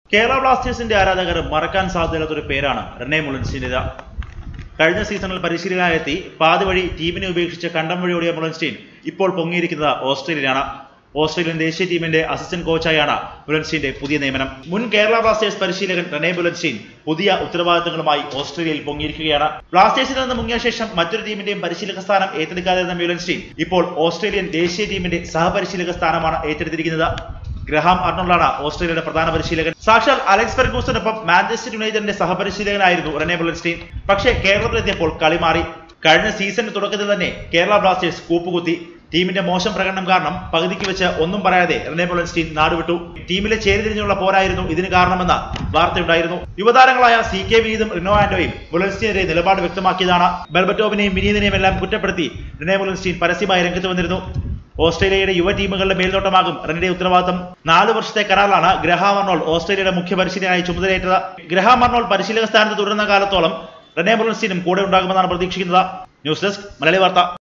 കേരള ബ്ലാസ്റ്റേഴ്സിന്റെ ആരാധകർ മറക്കാൻ സാധ്യതയില്ലാത്ത ഒരു പേരാണ് റെനെ മുളൻസ്റ്റീൻ്റെത് കഴിഞ്ഞ സീസണിൽ പരിശീലകനായെത്തി പാതി വഴി ടീമിനെ ഉപേക്ഷിച്ച് കണ്ടം വഴി ഓടിയ മുളൻസ്റ്റീൻ ഇപ്പോൾ പൊങ്ങിയിരിക്കുന്നത് ഓസ്ട്രേലിയയിലാണ് ഓസ്ട്രേലിയൻ ദേശീയ ടീമിന്റെ അസിസ്റ്റന്റ് കോച്ചായാണ് ബുലൻസ്റ്റീന്റെ പുതിയ നിയമനം മുൻ കേരള ബ്ലാസ്റ്റേഴ്സ് പരിശീലകൻ റെനെ ബുലൻസ്റ്റീൻ പുതിയ ഉത്തരവാദിത്തങ്ങളുമായി ഓസ്ട്രേലിയയിൽ പൊങ്ങിയിരിക്കുകയാണ് ബ്ലാസ്റ്റേഴ്സിൽ നിന്ന് മുങ്ങിയ ശേഷം മറ്റൊരു ടീമിന്റെയും പരിശീലക സ്ഥാനം ഏറ്റെടുക്കാതിരുന്ന ബ്യുലൻസ്റ്റീൻ ഇപ്പോൾ ഓസ്ട്രേലിയൻ ദേശീയ ടീമിന്റെ സഹപരിശീലക സ്ഥാനമാണ് ഏറ്റെടുത്തിരിക്കുന്നത് ഗ്രഹാം അർണോൾഡാണ് ഓസ്ട്രേലിയയുടെ പ്രധാന പരിശീലകൻ സാക്ഷാൽ അലക്സ് ഫെർഗൂസനൊപ്പം മാഞ്ചസ്റ്റർ യുണൈറ്റഡിന്റെ സഹപരിശീലകനായിരുന്നു റെനെ ബുലൻസ്റ്റീൻ പക്ഷേ കേരളത്തിലെത്തിയപ്പോൾ കളി മാറി കഴിഞ്ഞ സീസണിന്റെ തുടക്കത്തിൽ തന്നെ കേരള ബ്ലാസ്റ്റേഴ്സ് കൂപ്പുകുത്തി ടീമിന്റെ മോശം പ്രകടനം കാരണം പകുതിക്ക് വെച്ച് ഒന്നും പറയാതെ റെനെ ബുലൻസ്റ്റീൻ നാടുവിട്ടു ടീമിലെ ചേരിതിരിഞ്ഞുള്ള പോരായിരുന്നു ഇതിന് കാരണമെന്ന വാർത്തയുണ്ടായിരുന്നു യുവതാരങ്ങളായ സി കെ വിനീതും റിനോ ആന്റോയും ബുലൻസ്റ്റീനെതിരെ നിലപാട് വ്യക്തമാക്കിയതാണ് ബെൽബറ്റോവിനെയും വിനീതിനെയും എല്ലാം കുറ്റപ്പെടുത്തി റെനെ ബുലൻസ്റ്റീൻ പരസ്യമായി രംഗത്ത് വന്നിരുന്നു ഓസ്ട്രേലിയയുടെ യുവ ടീമുകളുടെ മേൽനോട്ടമാകും റെനിയുടെ ഉത്തരവാദിത്തം നാല് വർഷത്തെ കരാറിലാണ് ഗ്രഹാം അർണോൾ ഓസ്ട്രേലിയയുടെ മുഖ്യ പരിശീലനായി ചുമതലയേറ്റത് ഗ്രഹാം അർണോൾ പരിശീലക സ്ഥാനത്ത് തുടരുന്ന കാലത്തോളം റെനെ ബുലൻസ്റ്റീനും കൂടെ ഉണ്ടാകുമെന്നാണ് പ്രതീക്ഷിക്കുന്നത് ന്യൂസ് ഡെസ്ക് മലയാളി വാർത്ത